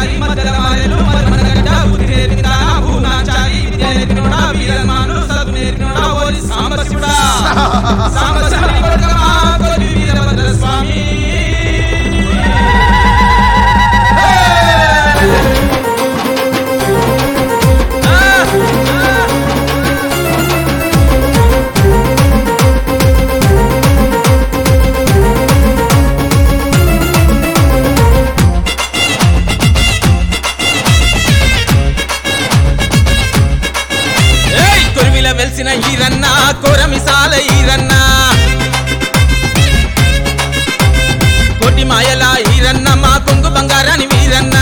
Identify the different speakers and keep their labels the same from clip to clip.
Speaker 1: చాయి మధ్యల మారెలు మరమన గడ్డ బుద్ధి నేర్పిందా భూనా చాయి విద్య నేర్పినోడా వీరమాను సదు నేర్పినోడా ఓరి సాంబశివుడా సాంబశివుని కొడుకమా కొలి వీరభద్ర స్వామి ఏయ్ కొరివిల వెలిసిన ఈరన్న కోరమిసాల ఈరన్న కోటి మాయల ఈరన్న మా కొంగు బంగారాని వీరన్న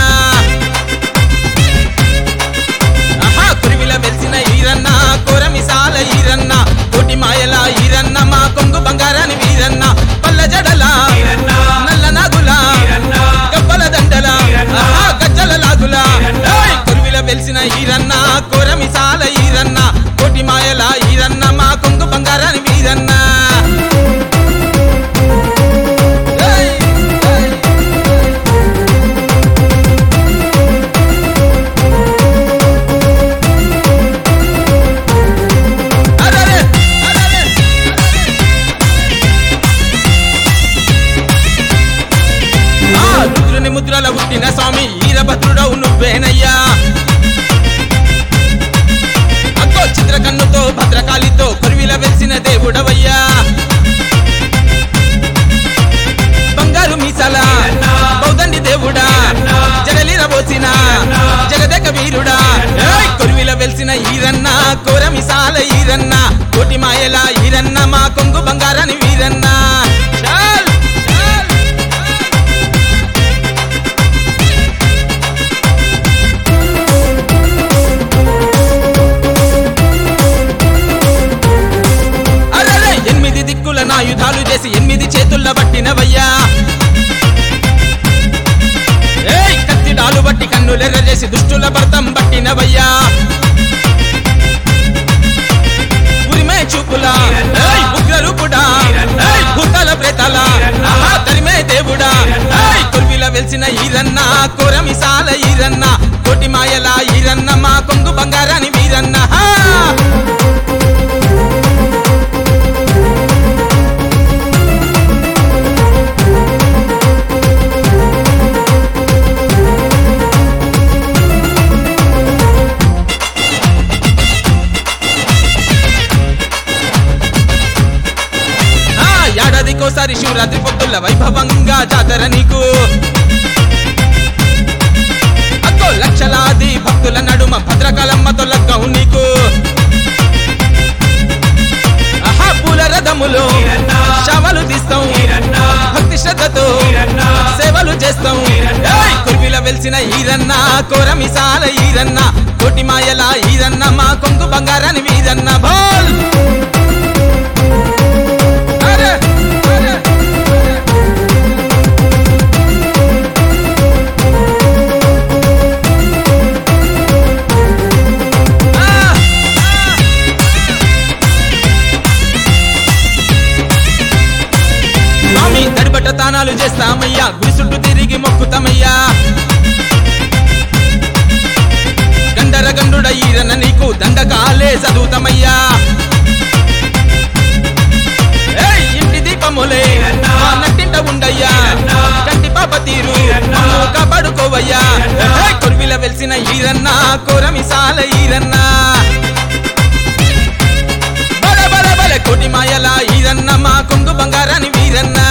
Speaker 1: ఆహా కొరివిల వెలిసిన ఈరన్న కోరమిసాల ఈరన్న కోటి మాయల ఈరన్న మా కొంగు బంగారాని వీరన్న పల్ల జడల నల్ల నాగుల గబ్బల దండల ఆహా గజ్జల లాగుల ఏయ్ కొరివిల వెలిసిన ఈరన్న కోరమిసాల ఈరన్న కోటి మాయల ఈరన్న మా కొంగు బంగారాని వీరన్న ఏయ్, ఏయ్. అరెరే, అరెరే, ఆ రుద్రుని ముద్రల పుట్టిన స్వామి ఈరభద్రుడవు నువ్వేనయ్యా అక్కో చిత్రకన్నుతో భద్రకాళితో కొరివిల వెలిసిన దేవుడవయ్యా బంగారు మీసాల బౌదండి దేవుడా జగలిర పోసిన జగదేక వీరుడా ఏయ్ కొరివిల వెలిసిన ఈరన్న కోర మిసాల ఈరన్న కోటి మాయల ఈరన్న మా కొంగు బంగారాని వీరన్న చాల్ చాల్ అరెరే ఎనిమిది దిక్కుల నాయుధాలు చేసి ఎనిమిది చేతుల్ల పట్టినవయ్యా ఏయ్ కత్తి డాలు బట్టి కన్నులెర్ర చేసి దుష్టుల భర్తం పట్టినవయ్యా ఉరిమే చూపులా ఏయ్ ఉగ్రరూపుడా ఏయ్ భూతాల ప్రేతాల ఆహా తరిమే దేవుడా ఏయ్ కొల్విల వెలిసిన ఈరన్న కోరమిసాల ఈరన్న కోటి మాయల ఈరన్న మా కొంగు బంగారాని వీరన్న హా! ఆ ఏడాదికోసారి శివరాత్రి పొద్దుల వైభవంగా జాతర నీకు అక్కో లక్షలాది భక్తుల నడుమ భద్రకాలమ్మతో లగ్గం నీకు ఆహా పూల రథములు శవలు తీస్తాం భక్తి శ్రద్ధతో సేవలు చేస్తాం ఏయ్ కుర్మిల వెలిసిన ఈరన్న కోరమిసాల ఈరన్న కోటి మాయల ఈరన్న మా కొంగు బంగారాని వీరన్న బోల్ అరే అరే ఆ స్వామి తడిబట్ట తానాలు చేస్తామయ్యా గుడి చుట్టూ తిరిగి మొక్కుతామయ్యా గండర గండుడ ఈరన నీకు దండకాలే చదువుతామయ్యా ఏయ్, ఇంటి దీపములే మా నట్టింట ఉండయ్యా కంటి పాప తీరు మమ్ము కాపాడుకోవయ్యా ఏయ్, కొరివిల వెలిసిన ఈరన్న కోరమిసాల ఈరన్న బల బల బల కోటి మాయల ఈరన్న మా కొంగు బంగారాని వీరన్న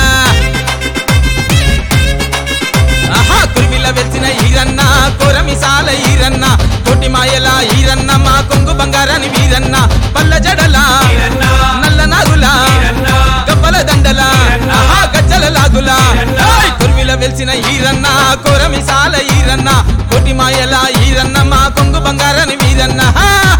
Speaker 1: ఆహా కురిమిల వెలిసిన ఈరన్న కోరమిసాల ఈరన్న కోటి మాయల ఈరన్న మా కొంగు బంగారాని వీరన్న పల్ల జడల నల్ల నాగుల గబ్బల దండల ఆహా గజ్జల లాగుల ఏయ్, కురిమిల వెలిసిన ఈరన్న కోరమిసాల ఈరన్న కోటి మాయల ఈరన్న మా కొంగు బంగారాని వీరన్న హా